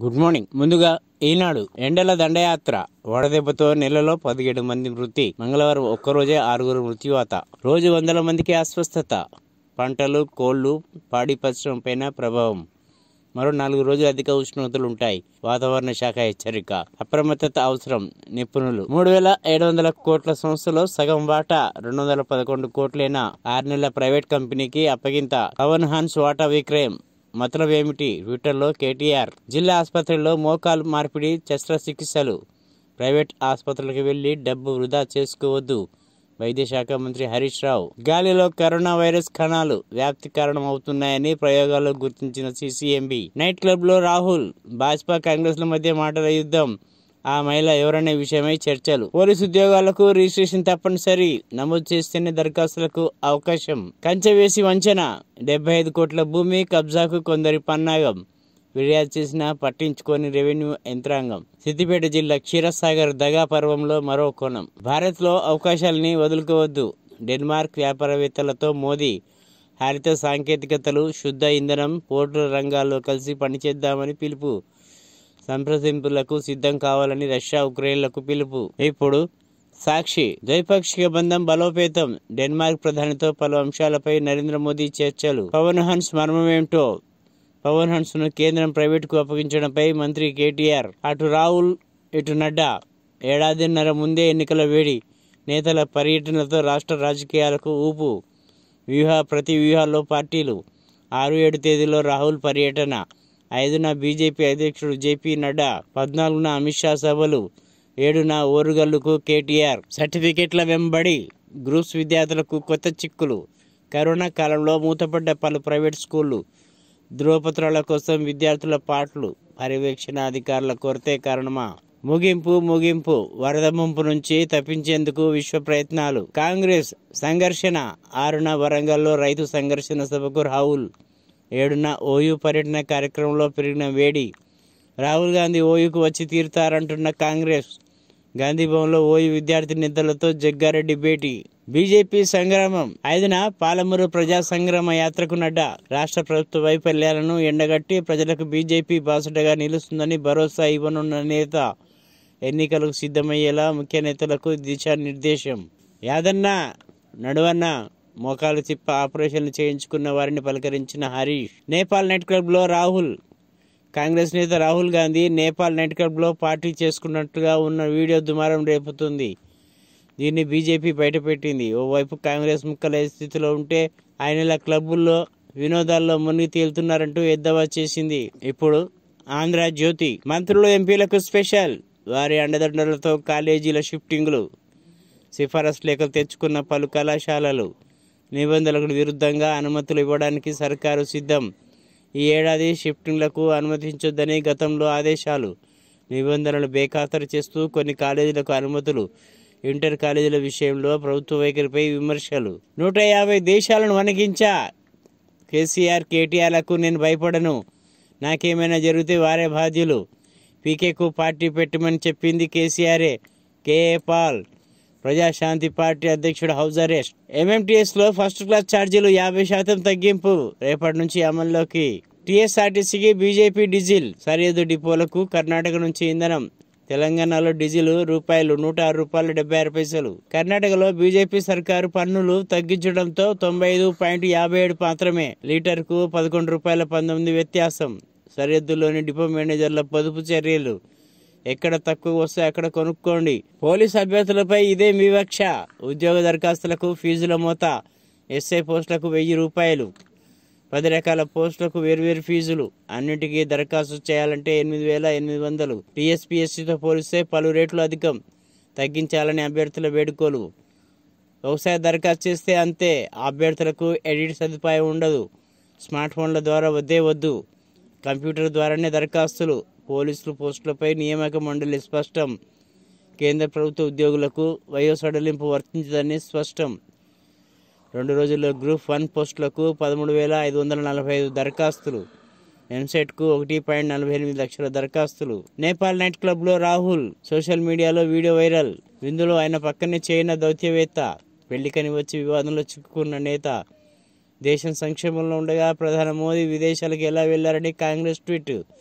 good morning ముందుగా ఈనాడు ఎండల దండయాత్ర వడదెబ్బతో నెలలో పదిహేడు మంది మృతి మంగళవారం ఒక్కరోజే ఆరుగురు మృత్యువాత రోజు వందల మందికి అస్వస్థత పంటలు కోళ్లు పాడి పరిశ్రమపైన ప్రభావం మరో నాలుగు రోజులు అధిక ఉష్ణోగ్రతలు ఉంటాయి వాతావరణ శాఖ హెచ్చరిక అప్రమత్తత అవసరం నిపుణులు మూడు వేల ఏడు వందల కోట్ల సంస్థలో సగం వాటా రెండు వందల పదకొండు కోట్లైన ఆరు నెలల ప్రైవేట్ కంపెనీకి అప్పగింత పవన్ హాన్స్ వాటా విక్రయం మతలం ఏమిటి ట్విట్టర్లో కేటీఆర్ జిల్లా ఆసుపత్రిలో మోకాలు మార్పిడి శస్త్రచికిత్సలు ప్రైవేట్ ఆసుపత్రులకు వెళ్లి డబ్బు వృధా చేసుకోవద్దు వైద్య శాఖ మంత్రి హరీష్ రావు గాలిలో కరోనా వైరస్ కణాలు వ్యాప్తి కారణం అవుతున్నాయని ప్రయోగాల్లో గుర్తించిన సిసిఎంబి నైట్ క్లబ్ లో రాహుల్ భాజపా కాంగ్రెస్ ల మధ్య మాటల యుద్ధం ఆ మహిళ ఎవరనే విషయమై చర్చలు పోలీసు ఉద్యోగాలకు రిజిస్ట్రేషన్ తప్పనిసరి నమోదు చేస్తేనే దరఖాస్తులకు అవకాశం కంచె వేసి వంచన డెబ్బై ఐదు కోట్ల భూమి కబ్జాకు కొందరి పన్నాగం ఫిర్యాదు చేసినా పట్టించుకోని రెవెన్యూ యంత్రాంగం సిద్దిపేట జిల్లా క్షీరసాగర్ దగా పర్వంలో మరో కోణం భారత్ లో అవకాశాలని వదులుకోవద్దు డెన్మార్క్ వ్యాపారవేత్తలతో మోదీ హరిత సాంకేతికతలు శుద్ధ ఇంధనం పోర్టుల రంగాల్లో కలిసి పనిచేద్దామని పిలుపు సంప్రదింపులకు సిద్ధం కావాలని రష్యా ఉక్రెయిన్లకు పిలుపు ఇప్పుడు సాక్షి ద్వైపాక్షిక బంధం బలోపేతం డెన్మార్క్ ప్రధానితో పలు అంశాలపై నరేంద్ర మోదీ చర్చలు పవన్ హన్స్ మర్మమేమిటో పవన్ హన్స్ ను కేంద్రం ప్రైవేట్ కు అప్పగించడంపై మంత్రి కేటీఆర్ అటు రాహుల్ ఇటు నడ్డా ఏడాదిన్నర ముందే ఎన్నికల వేడి నేతల పర్యటనలతో రాష్ట్ర రాజకీయాలకు ఊపు వ్యూహ ప్రతి వ్యూహాల్లో పార్టీలు ఆరు ఏడు తేదీలో రాహుల్ పర్యటన ఐదున బీజేపీ అధ్యక్షుడు జేపీ నడ్డా పద్నాలుగున అమిత్ షా సభలు ఏడున ఓరుగల్లుకు కేటీఆర్ సర్టిఫికెట్ల వెంబడి గ్రూప్స్ విద్యార్థులకు కొత్త చిక్కులు కరోనా కాలంలో మూతపడ్డ పలు ప్రైవేట్ స్కూళ్లు ధృవపత్రాల కోసం విద్యార్థుల పాటలు పర్యవేక్షణ అధికారుల కొరతే కారణమా ముగింపు ముగింపు వరద ముంపు నుంచి తప్పించేందుకు విశ్వ ప్రయత్నాలు కాంగ్రెస్ సంఘర్షణ ఆరున వరంగల్లో రైతు సంఘర్షణ సభకు రాహుల్ ఏడున ఓయూ పర్యటన కార్యక్రమంలో పెరిగిన వేడి రాహుల్ గాంధీ ఓయూకు వచ్చి తీరుతారంటున్న కాంగ్రెస్ గాంధీ భవన్లో ఓయూ విద్యార్థి నేతలతో జగ్గారెడ్డి భేటీ బీజేపీ సంగ్రామం ఐదున పాలమూరు ప్రజా సంగ్రామ యాత్రకు నడ్డా రాష్ట్ర ప్రభుత్వ వైఫల్యాలను ఎండగట్టి ప్రజలకు బీజేపీ బాసటగా నిలుస్తుందని భరోసా ఇవ్వనున్న నేత ఎన్నికలకు సిద్ధమయ్యేలా ముఖ్య నేతలకు దిశానిర్దేశం యాదన్న నడువన్న మోకాలు తిప్ప ఆపరేషన్లు చేయించుకున్న వారిని పలకరించిన హరీష్ నేపాల్ నైట్ క్లబ్ లో రాహుల్ కాంగ్రెస్ నేత రాహుల్ గాంధీ నేపాల్ నైట్ క్లబ్ లో పార్టీ చేసుకున్నట్టుగా ఉన్న వీడియో దుమారం రేపుతుంది దీన్ని బీజేపీ బయటపెట్టింది ఓవైపు కాంగ్రెస్ ముక్కలే స్థితిలో ఉంటే ఆయన క్లబ్బుల్లో వినోదాల్లో మునిగి తేలుతున్నారంటూ ఎద్దవా చేసింది ఇప్పుడు ఆంధ్ర జ్యోతి మంత్రులు ఎంపీలకు స్పెషల్ వారి అండదండలతో కాలేజీల షిఫ్టింగ్లు సిఫారసు లేఖలు తెచ్చుకున్న పలు కళాశాలలు నిబంధనలకు విరుద్ధంగా అనుమతులు ఇవ్వడానికి సర్కారు సిద్ధం ఈ ఏడాది షిఫ్టింగ్లకు అనుమతించొద్దని గతంలో ఆదేశాలు నిబంధనలు బేఖాతరు చేస్తూ కొన్ని కాలేజీలకు అనుమతులు ఇంటర్ కాలేజీల విషయంలో ప్రభుత్వ వైఖరిపై విమర్శలు నూట యాభై దేశాలను వణికించా కేసీఆర్ కేటీఆర్లకు నేను భయపడను నాకేమైనా జరిగితే వారే బాధ్యులు పీకేకు పార్టీ పెట్టమని చెప్పింది కేసీఆరే కేఏ పాల్ ప్రజాశాంతి పార్టీ అధ్యక్షుడు హౌస్ అరెస్ట్ ఎంఎంటీఎస్ లో ఫస్ట్ క్లాస్ ఛార్జీలు యాభై శాతం తగ్గింపు రేపటి నుంచి అమల్లోకి టీఎస్ఆర్టీసీకి బీజేపీ డీజిల్ సరిహద్దు డిపోలకు కర్ణాటక నుంచి ఇంధనం తెలంగాణలో డీజిల్ రూపాయలు నూట ఆరు రూపాయలు డెబ్బై ఆరు పైసలు కర్ణాటకలో బీజేపీ సర్కారు పన్నులు తగ్గించడంతో తొంభై ఐదు పాయింట్ యాభై ఏడు మాత్రమే లీటర్ కు పదకొండు రూపాయల పంతొమ్మిది వ్యత్యాసం సరిహద్దులోని డిపో మేనేజర్ల పొదుపు చర్యలు ఎక్కడ తక్కువ వస్తే అక్కడ కొనుక్కోండి పోలీస్ అభ్యర్థులపై ఇదే వివక్ష ఉద్యోగ దరఖాస్తులకు ఫీజుల మోత ఎస్ఐ పోస్టులకు వెయ్యి రూపాయలు పది రకాల పోస్టులకు వేర్వేరు ఫీజులు అన్నిటికీ దరఖాస్తు చేయాలంటే ఎనిమిది వేల ఎనిమిది వందలు టీఎస్పీఎస్సీతో పోలిస్తే పలు రేట్లు అధికం తగ్గించాలని అభ్యర్థుల వేడుకోలు వ్యవసాయ దరఖాస్తు చేస్తే అంతే అభ్యర్థులకు ఎడిట్ సదుపాయం ఉండదు స్మార్ట్ ఫోన్ల ద్వారా వద్దే వద్దు కంప్యూటర్ ద్వారానే దరఖాస్తులు పోలీసులు పోస్టులపై నియామక మండలి స్పష్టం కేంద్ర ప్రభుత్వ ఉద్యోగులకు వయో సడలింపు వర్తించదని స్పష్టం రెండు రోజుల్లో గ్రూప్ వన్ పోస్టులకు పదమూడు వేల ఐదు వందల నలభై ఐదు దరఖాస్తులు ఎంసెట్కు ఒకటి పాయింట్ నలభై ఎనిమిది లక్షల దరఖాస్తులు నేపాల్ నైట్ క్లబ్లో రాహుల్ సోషల్ మీడియాలో వీడియో వైరల్ ఇందులో ఆయన పక్కనే చైనా దౌత్యవేత్త పెళ్లికని వచ్చి వివాదంలో చిక్కుకున్న నేత దేశం సంక్షేమంలో ఉండగా ప్రధాని మోదీ విదేశాలకు ఎలా వెళ్లారని కాంగ్రెస్ ట్వీట్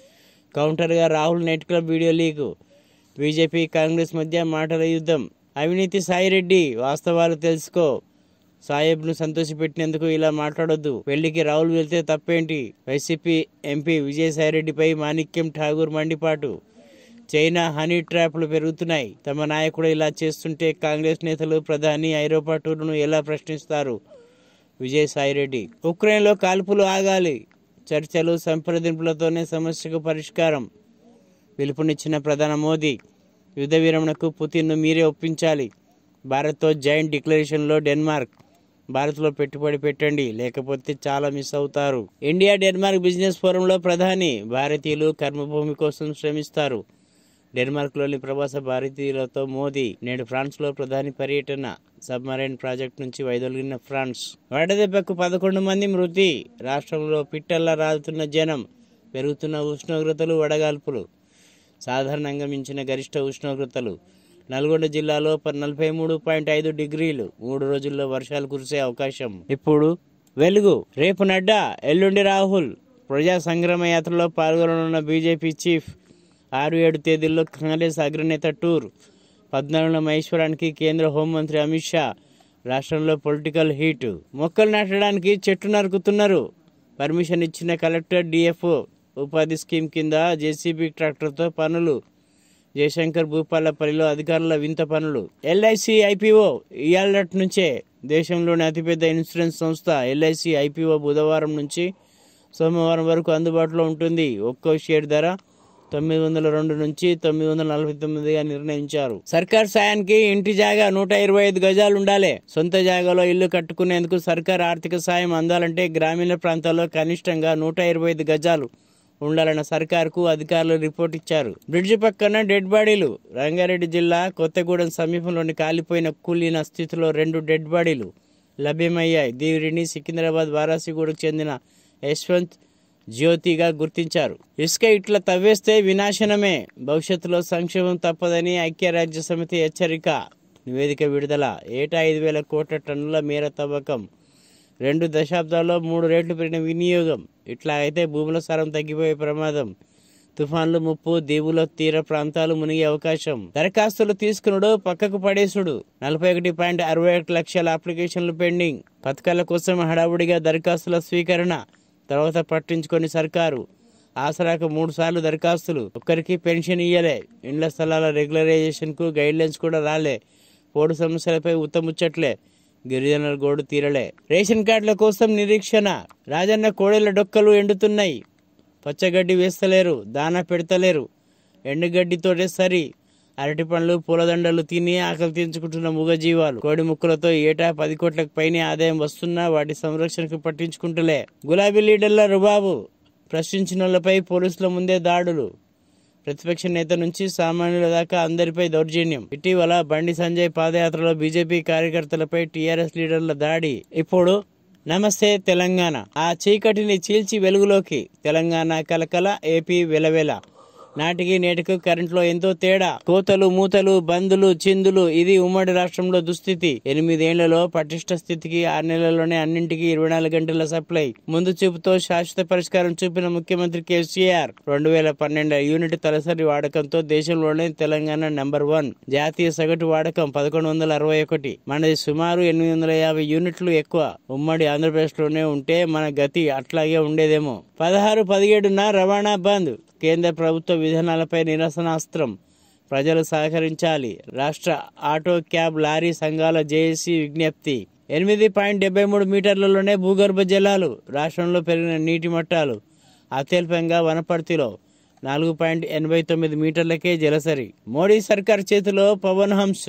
కౌంటర్గా Rahul night club video leak BJP Congress మధ్య మాటల యుద్ధం అవినీతి సాయిరెడ్డి వాస్తవాలు తెలుసుకో సాహెబ్ను సంతోషపెట్టినందుకు ఇలా మాట్లాడొద్దు పెళ్లికి రాహుల్ వెళ్తే తప్పేంటి వైసీపీ ఎంపీ విజయసాయిరెడ్డిపై మాణిక్యం ఠాగూర్ మండిపాటు చైనా హనీ ట్రాప్లు పెరుగుతున్నాయి తమ నాయకుడు ఇలా చేస్తుంటే కాంగ్రెస్ నేతలు ప్రధాని ఐరోపా టూర్ను ఎలా ప్రశ్నిస్తారు విజయసాయిరెడ్డి ఉక్రెయిన్లో కాల్పులు ఆగాలి చర్చలు సంప్రదింపులతోనే సమస్యకు పరిష్కారం పిలుపునిచ్చిన ప్రధాని మోదీ యుద్ధ విరమణకు పుతిన్ను మీరే ఒప్పించాలి భారత్తో జాయింట్ డిక్లరేషన్లో డెన్మార్క్ భారత్లో పెట్టుబడి పెట్టండి లేకపోతే చాలా మిస్ అవుతారు ఇండియా డెన్మార్క్ బిజినెస్ ఫోరంలో ప్రధాని భారతీయులు కర్మభూమి కోసం శ్రమిస్తారు డెన్మార్క్లోని ప్రవాస భారతీయులతో మోదీ నేడు ఫ్రాన్స్లో ప్రధాని పర్యటన సబ్మరైన్ ప్రాజెక్ట్ నుంచి వైదొలిగిన ఫ్రాన్స్ వడదెబ్బకు పదకొండు మంది మృతి రాష్ట్రంలో పిట్టల్లా రాలుతున్న జనం పెరుగుతున్న ఉష్ణోగ్రతలు వడగాల్పులు సాధారణంగా మించిన గరిష్ట ఉష్ణోగ్రతలు నల్గొండ జిల్లాలో ప- నలభై మూడు పాయింట్ ఐదు డిగ్రీలు మూడు రోజుల్లో వర్షాలు కురిసే అవకాశం ఇప్పుడు వెలుగు రేపు నడ్డా ఎల్లుండి రాహుల్ ప్రజా సంగ్రామ యాత్రలో పాల్గొననున్న బీజేపీ చీఫ్ ఆరు ఏడు తేదీల్లో కాంగ్రెస్ అగ్రనేత టూర్ పద్నాలుగున మహేశ్వరానికి కేంద్ర హోంమంత్రి అమిత్ షా రాష్ట్రంలో పొలిటికల్ హీట్ మొక్కలు నాటడానికి చెట్టు నరుకుతున్నారు పర్మిషన్ ఇచ్చిన కలెక్టర్ డిఎఫ్ఓ ఉపాధి స్కీమ్ కింద జేసీబీ ట్రాక్టర్తో పనులు జయశంకర్ భూపాలపల్లిలో అధికారుల వింత పనులు ఎల్ఐసి ఐపీఓ ఇయాలటి నుంచే దేశంలోని అతిపెద్ద ఇన్సూరెన్స్ సంస్థ ఎల్ఐసి ఐపీఓ బుధవారం నుంచి సోమవారం వరకు అందుబాటులో ఉంటుంది ఒక్కో షేర్ ధర తొమ్మిది వందల రెండు నుంచి తొమ్మిది వందల నలభై తొమ్మిదిగా నిర్ణయించారు సర్కార్ సాయానికి ఇంటి జాగా నూట ఇరవై ఐదు గజాలు ఉండాలి సొంత జాగాలో ఇల్లు కట్టుకునేందుకు సర్కార్ ఆర్థిక సాయం అందాలంటే గ్రామీణ ప్రాంతాల్లో కనిష్టంగా నూట ఇరవై ఐదు గజాలు ఉండాలన్న సర్కార్కు అధికారులు రిపోర్ట్ ఇచ్చారు బ్రిడ్జి పక్కన డెడ్ బాడీలు రంగారెడ్డి జిల్లా కొత్తగూడెం సమీపంలోని కాలిపోయిన కూలిన స్థితిలో రెండు డెడ్ బాడీలు లభ్యమయ్యాయి దీనిని సికింద్రాబాద్ వారాసిగూడకు చెందిన యశ్వంత్ జ్యోతిగా గుర్తించారు ఇసుక ఇట్లా తవ్వేస్తే వినాశనమే భవిష్యత్తులో సంక్షేమం తప్పదని ఐక్యరాజ్య సమితి హెచ్చరిక నివేదిక విడుదల ఏటా ఐదు వేల కోట్ల టన్నుల మేర తవ్వకం రెండు దశాబ్దాల్లో మూడు రేట్లు పెరిగిన వినియోగం ఇట్లా అయితే భూముల సారం తగ్గిపోయే ప్రమాదం తుఫాన్లు ముప్పు దీవుల తీర ప్రాంతాలు మునిగే అవకాశం దరఖాస్తులు తీసుకునుడు పక్కకు పడేసుడు నలభై ఒకటి పాయింట్ అరవై ఒకటి లక్షల అప్లికేషన్లు పెండింగ్ పథకాల కోసం హడావుడిగా దరఖాస్తుల స్వీకరణ తర్వాత పట్టించుకొని సర్కారు ఆసరాకు మూడు సార్లు దరఖాస్తులు ఒక్కరికి పెన్షన్ ఇయ్యలే ఇండ్ల స్థలాల రెగ్యులరైజేషన్ కు గైడ్ లైన్స్ కూడా రాలే పోడు సమస్యలపై ఉత్తముచ్చట్లే గిరిజనుల గోడు తీరలే రేషన్ కార్డుల కోసం నిరీక్షణ రాజన్న కోడెల డొక్కలు ఎండుతున్నాయి పచ్చగడ్డి వేస్తలేరు దానా పెడతలేరు ఎండుగడ్డితోటే సరి అరటి పండ్లు పూలదండలు తిని ఆకలి తీర్చుకుంటున్న మూగజీవాలు కోడి ముక్కలతో ఏటా పది కోట్లకు పైనే ఆదాయం వస్తున్నా వాటి సంరక్షణకు పట్టించుకుంటలే గులాబీ లీడర్ల రుబాబు ప్రశ్నించిన వాళ్ళపై పోలీసుల ముందే దాడులు ప్రతిపక్ష నేత నుంచి సామాన్యుల దాకా అందరిపై దౌర్జన్యం ఇటీవల బండి సంజయ్ పాదయాత్రలో బీజేపీ కార్యకర్తలపై టీఆర్ఎస్ లీడర్ల దాడి ఇప్పుడు నమస్తే తెలంగాణ ఆ చీకటిని చీల్చి వెలుగులోకి తెలంగాణ కలకల ఏపీ వెలవెల నాటికి నేటికి కరెంట్లో ఎంతో తేడా కోతలు మూతలు బందులు చిందులు ఇది ఉమ్మడి రాష్ట్రంలో దుస్థితి ఎనిమిదేళ్లలో పటిష్ట స్థితికి ఆరు నెలల్లోనే అన్నింటికి ఇరవై నాలుగు గంటల సప్లై ముందు చూపుతో శాశ్వత పరిష్కారం చూపిన ముఖ్యమంత్రి కేసీఆర్ రెండు వేల పన్నెండు యూనిట్ తలసరి వాడకంతో దేశంలోనే తెలంగాణ నెంబర్ వన్ జాతీయ సగటు వాడకం పదకొండు వందల అరవై ఒకటి మనది సుమారు ఎనిమిది వందల యాభై యూనిట్లు ఎక్కువ ఉమ్మడి ఆంధ్రప్రదేశ్ లోనే ఉంటే మన గతి అట్లాగే ఉండేదేమో పదహారు పదిహేడున రవాణా బంద్ కేంద్ర ప్రభుత్వ విధానాలపై నిరసనాస్త్రం ప్రజలు సహకరించాలి రాష్ట్ర ఆటో క్యాబ్ లారీ సంఘాల జేఏసీ విజ్ఞప్తి ఎనిమిది పాయింట్ డెబ్బై మూడు మీటర్లలోనే భూగర్భ జలాలు రాష్ట్రంలో పెరిగిన నీటి మట్టాలు అత్యల్పంగా వనపర్తిలో నాలుగు పాయింట్ ఎనభై తొమ్మిది మీటర్లకే జలసరి మోడీ సర్కార్ చేతిలో పవన్ హంస్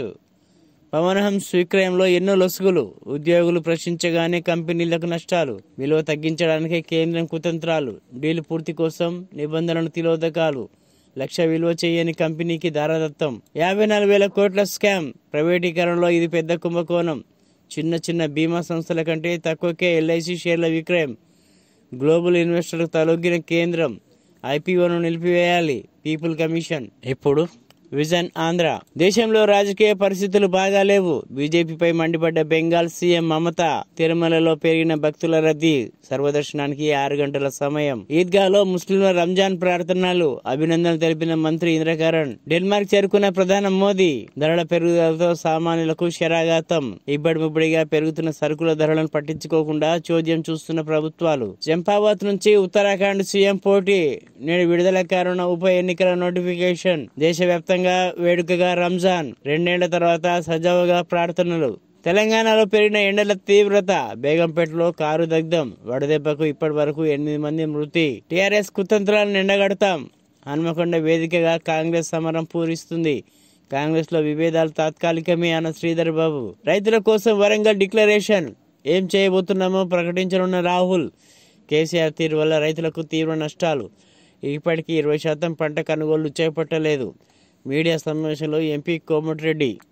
పవన్ హంస్ విక్రయంలో ఎన్నో లొసుగులు ఉద్యోగులు ప్రశ్నించగానే కంపెనీలకు నష్టాలు విలువ తగ్గించడానికి కేంద్రం కుతంత్రాలు డీల్ పూర్తి కోసం నిబంధనలు తిలోదకాలు లక్ష విలువ చేయని కంపెనీకి దారదత్తం యాభై నాలుగు వేల కోట్ల స్కామ్ ప్రైవేటీకరణలో ఇది పెద్ద కుంభకోణం చిన్న చిన్న బీమా సంస్థల కంటే తక్కువకే ఎల్ఐసి షేర్ల విక్రయం గ్లోబల్ ఇన్వెస్టర్లకు తలొగ్గిన కేంద్రం ఐపీఓను నిలిపివేయాలి పీపుల్ కమిషన్ ఇప్పుడు విజన్ ఆంధ్ర దేశంలో రాజకీయ పరిస్థితులు బాగాలేవు బీజేపీపై మండిపడ్డ బెంగాల్ సీఎం మమత తిరుమలలో పెరిగిన భక్తుల రద్దీ సర్వదర్శనానికి ఆరు గంటల సమయం ఈద్గాలో ముస్లింల రంజాన్ ప్రార్థనలు అభినందనలు తెలిపిన మంత్రి ఇంద్రకరణ్ డెన్మార్క్ చేరుకున్న ప్రధాని మోదీ ధరల పెరుగుదలతో సామాన్యులకు శరాఘాతం ఇబ్బడి ముబ్బడిగా పెరుగుతున్న సరుకుల ధరలను పట్టించుకోకుండా చోద్యం చూస్తున్న ప్రభుత్వాలు చంపావత్ నుంచి ఉత్తరాఖండ్ సీఎం పోటీ నేడు విడుదల కానున్న ఉప ఎన్నికల నోటిఫికేషన్ దేశవ్యాప్తంగా వేడుకగా రంజాన్ రెండేళ్ల తర్వాత సజావుగా ప్రార్థనలు తెలంగాణలో పెరిగిన ఎండల తీవ్రత బేగంపేటలో కారు దగ్ధం వడదెబ్బకు ఇప్పటి వరకు ఎనిమిది మంది మృతి టీఆర్ఎస్ కుతంత్రాలను ఎండగడతాం హన్మకొండ వేదికగా కాంగ్రెస్ సమరం పూరిస్తుంది కాంగ్రెస్ లో విభేదాలు తాత్కాలికమే అన్న శ్రీధర్ బాబు రైతుల కోసం వరంగల్ డిక్లరేషన్ ఏం చేయబోతున్నామో ప్రకటించనున్న రాహుల్ కేసీఆర్ తీరు వల్ల రైతులకు తీవ్ర నష్టాలు ఇప్పటికీ ఇరవై శాతం పంట కొనుగోళ్లు చేపట్టలేదు మీడియా సమావేశంలో ఎంపీ కోమటిరెడ్డి